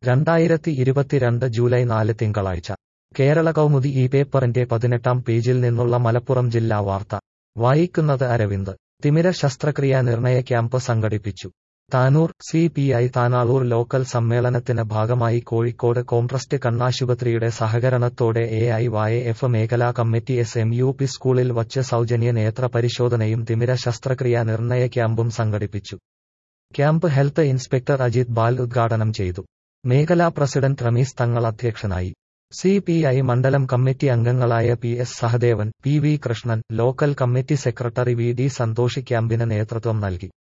രണ്ടായിരത്തി ഇരുപത്തിരണ്ട് ജൂലൈ നാല് തിങ്കളാഴ്ച കേരള കൗമുദി ഈ പേപ്പറിന്റെ പതിനെട്ടാം പേജിൽ നിന്നുള്ള മലപ്പുറം ജില്ലാ വാർത്ത വായിക്കുന്നത് അരവിന്ദ് തിമിര ശസ്ത്രക്രിയാ നിർണയ ക്യാമ്പ് സംഘടിപ്പിച്ചു Tanur C P I Thanalur local സമ്മേളനത്തിന് ഭാഗമായി കോഴിക്കോട് കോംട്രസ്റ്റ് കണ്ണാശുപത്രിയുടെ സഹകരണത്തോടെ എ ഐ വായ എഫ് മേഖലാ committee S M U P സ്കൂളിൽ വച്ച് സൗജന്യ നേത്ര പരിശോധനയും തിമിര ശസ്ത്രക്രിയാ നിർണയ ക്യാമ്പും സംഘടിപ്പിച്ചു camp health inspector Ajith Bal ഉദ്ഘാടനം ചെയ്തു മേഖലാ പ്രസിഡന്റ് റമീസ് തങ്ങൾ അധ്യക്ഷനായി സി പി ഐ മണ്ഡലം കമ്മിറ്റി അംഗങ്ങളായ P S Sahadevan P V Krishnan local committee secretary V D Santhosh ക്യാമ്പിന് നേതൃത്വം നൽകി